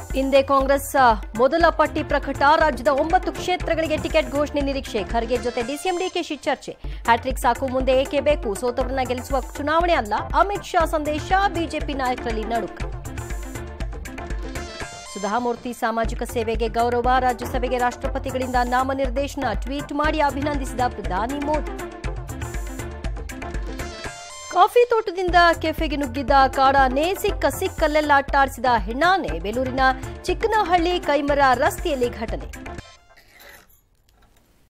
ಹಿಂದೆ ಕಾಂಗ್ರೆಸ್ ಮೊದಲ ಪಟ್ಟಿ ಪ್ರಕಟ ರಾಜ್ಯದ ಒಂಬತ್ತು ಕ್ಷೇತ್ರಗಳಿಗೆ ಟಿಕೆಟ್ ಘೋಷಣೆ ನಿರೀಕ್ಷೆ ಖರ್ಗೆ ಜೊತೆ ಡಿಸಿಎಂ ಡಿಕೆಶಿ ಚರ್ಚೆ ಹ್ಯಾಟ್ರಿಕ್ ಸಾಕು ಮುಂದೆ ಏಕೆ ಬೇಕು ಸೋತವರನ್ನ ಗೆಲ್ಲಿಸುವ ಚುನಾವಣೆ ಅಲ್ಲ ಅಮಿತ್ ಶಾ ಸಂದೇಶ ಬಿಜೆಪಿ ನಾಯಕರಲ್ಲಿ ನಡುಕ ಸುಧಾಮೂರ್ತಿ ಸಾಮಾಜಿಕ ಸೇವೆಗೆ ಗೌರವ ರಾಜ್ಯಸಭೆಗೆ ರಾಷ್ಟ್ರಪತಿಗಳಿಂದ ನಾಮನಿರ್ದೇಶನ ಟ್ವೀಟ್ ಮಾಡಿ ಅಭಿನಂದಿಸಿದ ಪ್ರಧಾನಿ ಮೋದಿ ಕಾಫಿ ತೋಟದಿಂದ ಕೆಫೆಗೆ ನುಗ್ಗಿದ್ದ ಕಾಡಾನೆ ಸಿಕ್ಕ ಸಿಕ್ಕಲ್ಲೆಲ್ಲ ಅಟ್ಟಾಡಿಸಿದ ಹೆಣ್ಣಾನೆ ಬೇಲೂರಿನ ಚಿಕ್ಕನಹಳ್ಳಿ ಕೈಮರ ರಸ್ತೆಯಲ್ಲಿ ಘಟನೆ